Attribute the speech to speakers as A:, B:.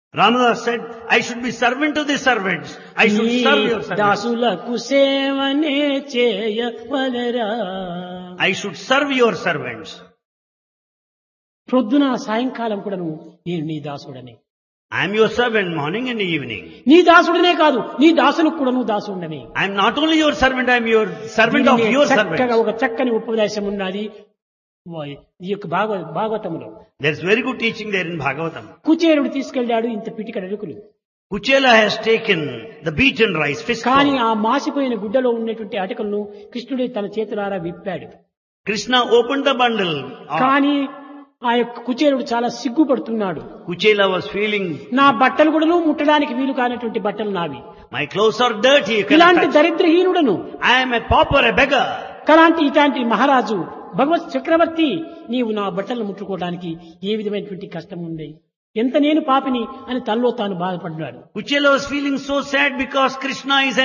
A: Ramadas said, I should be servant to the servants. I should
B: నీ
A: serve your servants.
B: దాసులకు సేవనే చేయవలరా
A: I should serve your servants.
B: ప్రొద్దున సాయంకాలం కూడాను నేను నీ దాసుడని
A: I am your servant morning and evening.
B: నీ దాసుడనే కాదు నీ దాసులకు కూడాను దాసుడని
A: I am not only your servant, I am your servant of
B: దీనినే
A: your
B: చక్కగా
A: servants.
B: ఒక చక్కని ఉపదేశం ఉన్నది వా- ఈ యొక్క భాగవ భాగవతంలో
A: There is very good teaching there in Bhagavatam.
B: కుచేరుడు తీసుకెళ్ళాడు ఇంత పిటికడ అడుగులు
A: Kuchela has taken the beaten rice,
B: కానీ
A: fistful.
B: ఆ మాసిపోయిన గుడ్డలో ఉన్నటువంటి అటకలను కృష్ణుడే తన చేతులారా విప్పాడు
A: Krishna opened the bundle. of-
B: కానీ ఆ యొక్క కుచేరుడు చాలా సిగ్గుపడుతున్నాడు
A: Kuchela was feeling,
B: నా బట్టలు కూడాను ముట్టడానికి వీలు కానటువంటి బట్టలు నావి
A: my clothes are dirty. you cannot
B: ఇలాంటి
A: touch."
B: దరిద్రహీనుడను
A: I am a pauper, a beggar.
B: కలాంటి ఇలాంటి మహారాజు భగవత్ చక్రవర్తి నీవు నా బట్టలు ముట్టుకోవడానికి ఏ విధమైనటువంటి కష్టం ఉంది ఎంత నేను పాపిని అని తనలో తాను బాధపడ్డాడు
A: Kuchela was feeling so sad because Krishna is an